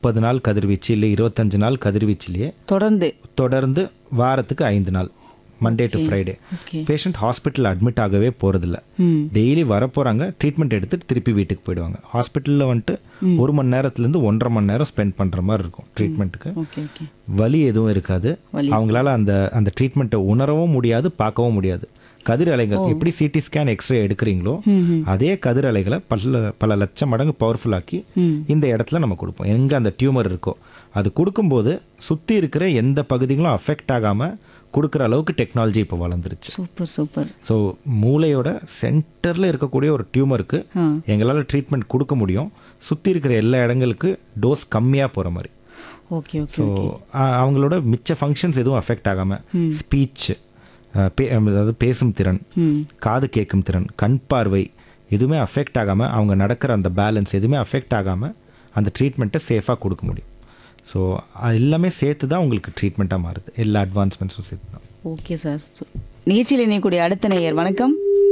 முப்பது நாள் கதிர்வீச்சு இல்லை இருபத்தஞ்சு நாள் கதிர்வீச்சுலேயே தொடர்ந்து தொடர்ந்து வாரத்துக்கு ஐந்து நாள் Monday to Friday okay patient hospital admit ஆகவே போகிறதில்ல ம் டெய்லி வரப்போகிறாங்க ட்ரீட்மெண்ட் எடுத்துட்டு திருப்பி வீட்டுக்கு போயிடுவாங்க ஹாஸ்பிட்டலில் வந்துட்டு ஒரு மணி நேரத்துலேருந்து ஒன்றரை மணி நேரம் ஸ்பெண்ட் பண்ணுற மாதிரி இருக்கும் ட்ரீட்மெண்ட்டுக்கு ஓகே ஓகே வலி எதுவும் இருக்காது வலி. அவங்களால அந்த அந்த ட்ரீட்மெண்ட்டை உணரவும் முடியாது பார்க்கவும் முடியாது கதிர் அலைகள் எப்படி சிடி ஸ்கேன் எக்ஸ்ரே எடுக்கிறீங்களோ அதே கதிர் அலைகளை பல பல லட்சம் மடங்கு பவர்ஃபுல்லாக்கி ம் இந்த இடத்துல நம்ம கொடுப்போம் எங்கே அந்த டியூமர் இருக்கோ அது கொடுக்கும்போது சுற்றி இருக்கிற எந்த பகுதிகளும் அஃபெக்ட் ஆகாமல் கொடுக்குற அளவுக்கு டெக்னாலஜி இப்போ வளர்ந்துருச்சு சூப்பர் சூப்பர் ஸோ மூளையோட சென்டரில் இருக்கக்கூடிய ஒரு டியூமருக்கு ஆ எங்களால் ட்ரீட்மெண்ட் கொடுக்க முடியும் சுற்றி இருக்கிற எல்லா இடங்களுக்கு டோஸ் கம்மியாக போகிற மாதிரி ஓகே ஓகே ஸோ அவங்களோட மிச்ச ஃபங்க்ஷன்ஸ் எதுவும் அஃபெக்ட் ஆகாமல் ஸ்பீச் அதாவது பேசும் திறன் ம் காது கேட்கும் திறன் கண் பார்வை எதுவுமே அஃபெக்ட் ஆகாமல் அவங்க நடக்கிற அந்த பேலன்ஸ் எதுவுமே அஃபெக்ட் ஆகாமல் அந்த ட்ரீட்மெண்ட்டை சேஃபாக கொடுக்க முடியும் ஸோ எல்லாமே சேர்த்து தான் உங்களுக்கு ட்ரீட்மெண்ட்டாக மாறுது எல்லா அட்வான்ஸ்மெண்ட்ஸும் சேர்த்து தான் ஓகே சார் நிகழ்ச்சியில் இணையக்கூடிய அடுத்த நேயர் வணக்கம்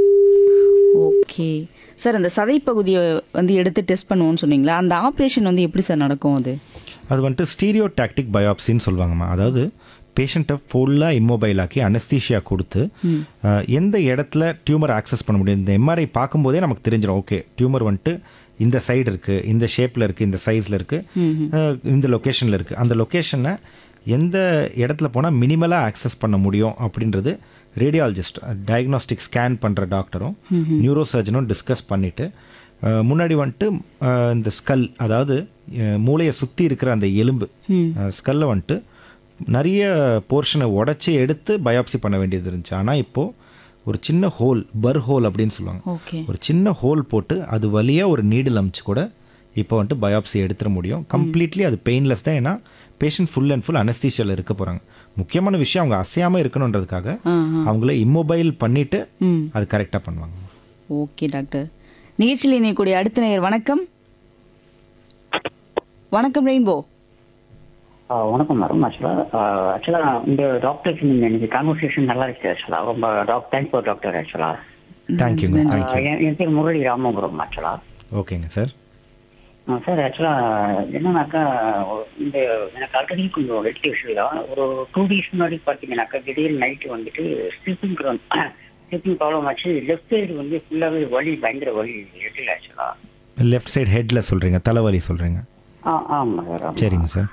ஓகே சார் அந்த சதைப்பகுதியை வந்து எடுத்து டெஸ்ட் பண்ணுவோம்னு சொன்னீங்களா அந்த ஆப்ரேஷன் வந்து எப்படி சார் நடக்கும் அது அது வந்துட்டு ஸ்டீரியோ டாக்டிக் பயாப்சின்னு சொல்லுவாங்கம்மா அதாவது பேஷண்ட்டை ஃபுல்லாக இம்மொபைல் ஆக்கி அனஸ்தீஷியா கொடுத்து அஹ், எந்த இடத்துல டியூமர் ஆக்சஸ் பண்ண முடியும் இந்த எம்ஆர்ஐ பார்க்கும்போதே நமக்கு தெரிஞ்சிடும் ஓகே டியூமர் வந்துட்டு இந்த சைடு இருக்குது இந்த ஷேப்பில் இருக்குது இந்த சைஸில் இருக்குது இந்த லொக்கேஷனில் இருக்குது அந்த லொக்கேஷனை எந்த இடத்துல போனால் மினிமலாக ஆக்சஸ் பண்ண முடியும் அப்படின்றது ரேடியாலஜிஸ்ட் டயக்னாஸ்டிக் ஸ்கேன் பண்ணுற டாக்டரும் நியூரோ சர்ஜனும் டிஸ்கஸ் பண்ணிவிட்டு முன்னாடி வந்துட்டு அஹ், இந்த ஸ்கல் அதாவது அஹ், மூளையை சுற்றி இருக்கிற அந்த எலும்பு ஸ்கல்லை வந்துட்டு நிறைய போர்ஷனை உடச்சி எடுத்து பயாப்சி பண்ண வேண்டியது இருந்துச்சு ஆனால் இப்போது ஒரு சின்ன ஹோல் பர் ஹோல் அப்படின்னு சொல்லுவாங்க ஓகே ஒரு சின்ன ஹோல் போட்டு அது வழியாக ஒரு நீடில் அமுச்சு கூட இப்போ வந்துட்டு பயாப்சி எடுத்துட முடியும் கம்ப்ளீட்லி அது பெயின்லெஸ் தான் ஏன்னா பேஷண்ட் ஃபுல் அண்ட் ஃபுல் அனஸ்தீஷியாவில் இருக்க போகிறாங்க முக்கியமான விஷயம் அவங்க அசையாமல் இருக்கணுன்றதுக்காக ஆ அவங்கள இம்மொபைல் பண்ணிவிட்டு ம் அது கரெக்டாக பண்ணுவாங்க ஓகே டாக்டர் நிகழ்ச்சியில் இணையக்கூடிய அடுத்த நேயர் வணக்கம் வணக்கம் ரெயின்போ ஆ, வணக்கம் மேடம் ஆக்சுவலாக ஆக்சுவலாக இந்த டாக்டர்ஸ் நீங்கள் எனக்கு கான்வர்சேஷன் நல்லா இருக்கு ஆக்சுவலாக ரொம்ப டாக் தேங்க் ஃபார் டாக்டர் ஆக்சுவலாக தேங்க்யூங்க தேங்க்யூ என் பேர் முரளி ராமபுரம் ஆக்சுவலாக ஓகேங்க சார் சார் ஆக்சுவலாக என்னன்னாக்கா இந்த எனக்கு ஆல்ரெடி கொஞ்சம் ஹெல்த் இஷ்யூ தான் ஒரு டூ டேஸ் முன்னாடி பார்த்தீங்கன்னாக்கா திடீர்னு நைட்டு வந்துட்டு ஸ்லீப்பிங் ஸ்லீப்பிங் ப்ராப்ளம் ஆச்சு லெஃப்ட் சைடு வந்து ஃபுல்லாகவே வலி பயங்கர வலி ஹெட்டில் ஆக்சுவலாக லெஃப்ட் சைடு ஹெட்டில் சொல்கிறீங்க தலைவலி சொல்கிறீங்க ஆ ஆமாம் சார் ஆமாம். சரிங்க சார்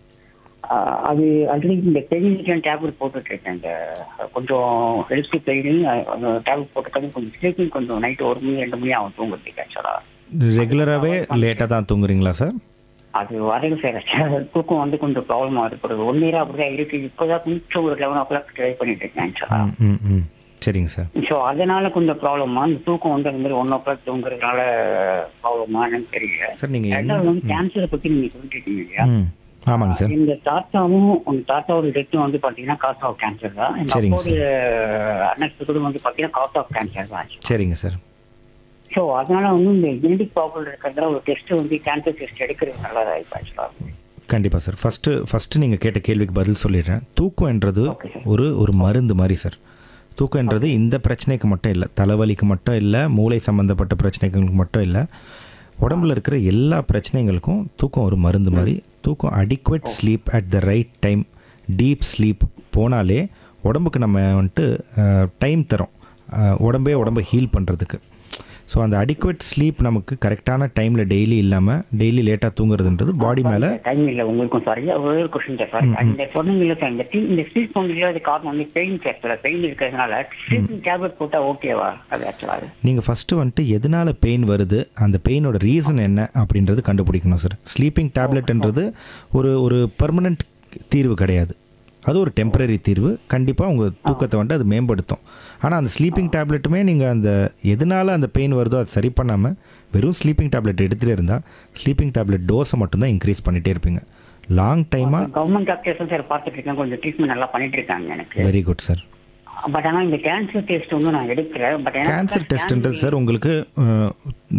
ஆ, அது ஆல்ரெடி இந்த பெயின் டேப்லெட் போட்டுட்டு இருக்கேன் இந்த கொஞ்சம் ஹெல்த் பெயின் டேப்லெட் போட்டுருக்காங்க கொஞ்சம் ஸ்லீப்பிங் கொஞ்சம் நைட் ஒரு மணி ரெண்டு மணி ஆகும் தூங்குறதுக்கு ஆக்சுவலாக ரெகுலராகவே லேட்டாக தான் தூங்குறீங்களா சார் அது வரைக்கும் சார் தூக்கம் வந்து கொஞ்சம் ப்ராப்ளமாக இருக்குது ஒன் இயராக அப்படிதான் இருக்கு இப்போதான் கொஞ்சம் ஒரு லெவன் ஓ கிளாக் ட்ரை பண்ணிட்டு இருக்கேன் ஆக்சுவலாக ம் ம் ம் சரிங்க சார் ஸோ அதனால கொஞ்சம் ப்ராப்ளமா இந்த தூக்கம் வந்து அந்த மாதிரி ஒன் ஓ கிளாக் தூங்குறதுனால ப்ராப்ளமான்னு தெரியல சார் நீங்கள் ரெண்டாவது வந்து கேன்சரை பற்றி நீங்கள் சொல்லிட்டு இருக்கீங்க இல்லையா ம் ஆமாங்க சார் இந்த தாத்தாவும் உங்க தாத்தாவோட டெத்தும் வந்து பாத்தீங்கன்னா காஸ் ஆஃப் கேன்சர் தான் எங்க சரிங்க அப்பாவோட அன்எக்ஸ்பெக்டடும் வந்து பாத்தீங்கன்னா காஸ் ஆஃப் கேன்சர் தான் சரிங்க சார் ஸோ அதனால வந்து இந்த ஜெனடிக் ப்ராப்ளம் இருக்கிறதுல ஒரு டெஸ்ட் வந்து கேன்சர் டெஸ்ட் எடுக்கிறது நல்லதா இப்போ ஆக்சுவலாக கண்டிப்பாக சார் ஃபஸ்ட்டு ஃபஸ்ட்டு நீங்கள் கேட்ட கேள்விக்கு பதில் சொல்லிடுறேன் தூக்கம்ன்றது ஒரு ஒரு மருந்து மாதிரி சார் தூக்கம்ன்றது இந்த பிரச்சனைக்கு மட்டும் இல்லை தலைவலிக்கு மட்டும் இல்லை மூளை சம்மந்தப்பட்ட பிரச்சனைகளுக்கு மட்டும் இல்லை உடம்புல இருக்கிற எல்லா பிரச்சனைகளுக்கும் தூக்கம் ஒரு மருந்து மாதிரி தூக்கம் adequate sleep at the right time deep sleep போனாலே உடம்புக்கு நம்ம வந்துட்டு டைம் தரோம் அஹ், உடம்பே உடம்பை ஹீல் பண்ணுறதுக்கு ஸோ அந்த அடிக்குவேட் ஸ்லீப் நமக்கு கரெக்டான டைமில் டெய்லி இல்லாமல் டெய்லி லேட்டாக தூங்குறதுன்றது பாடி மேலே டைம் இல்லை உங்களுக்கும் சாரி ஒரே ஒரு கொஸ்டின் சார் இந்த சொன்னீங்கல்ல சார் இந்த tea- இந்த ஸ்லீப் பண்ணல அது காரணம் வந்து பெயின் ஆக்சுவலாக பெயின் இருக்கிறதுனால ஸ்லீப்பிங் டேப்லெட் போட்டால் ஓகேவா அது ஆக்சுவலாக நீங்கள் ஃபஸ்ட்டு வந்துட்டு எதனால் பெயின் வருது அந்த பெயினோட ரீசன் என்ன அப்படின்றது கண்டுபிடிக்கணும் சார் ஸ்லீப்பிங் டேப்லெட்ன்றது ஒரு ஒரு பர்மனெண்ட் தீர்வு கிடையாது அது ஒரு டெம்பரரி தீர்வு கண்டிப்பாக உங்கள் தூக்கத்தை வந்துட்டு அது மேம்படுத்தும் ஆனால் அந்த ஸ்லீப்பிங் டேப்லெட்டுமே நீங்கள் அந்த எதனால் அந்த பெயின் வருதோ அது சரி பண்ணாமல் வெறும் ஸ்லீப்பிங் டேப்லெட் எடுத்துகிட்டே இருந்தால் ஸ்லீப்பிங் டேப்லெட் டோஸை மட்டும்தான் இன்க்ரீஸ் பண்ணிகிட்டே இருப்பீங்க லாங் டைமாக கவர்மெண்ட் டாக்டர்ஸ் சார் பார்த்துட்டு இருக்கேன் கொஞ்சம் ட்ரீட்மெண்ட் நல்லா பண்ணிட்டு இருக்காங்க எனக்கு வெரி குட் சார் பட் ஆனால் இந்த கேன்சர் டெஸ்ட் வந்து நான் எடுக்கல பட் கேன்சர் டெஸ்ட்ன்றது சார் உங்களுக்கு அஹ்,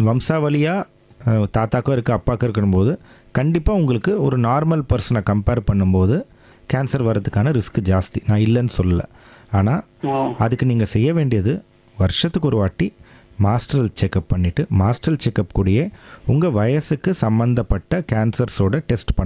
வம்சாவளியாக தாத்தாக்கோ இருக்குது அப்பாக்கோ இருக்கணும்போது கண்டிப்பாக உங்களுக்கு ஒரு நார்மல் பர்சனை கம்பேர் பண்ணும்போது கேன்சர் வர்றதுக்கான ரிஸ்க் ஜாஸ்தி நான் இல்லைன்னு சொல்லலை ஆனால் அதுக்கு நீங்கள் செய்ய வேண்டியது வருஷத்துக்கு ஒரு வாட்டி மாஸ்டரல் செக்கப் பண்ணிவிட்டு மாஸ்டரல் செக்கப் கூடயே உங்கள் வயசுக்கு சம்மந்தப்பட்ட கேன்சர்ஸோட டெஸ்ட் பண்ண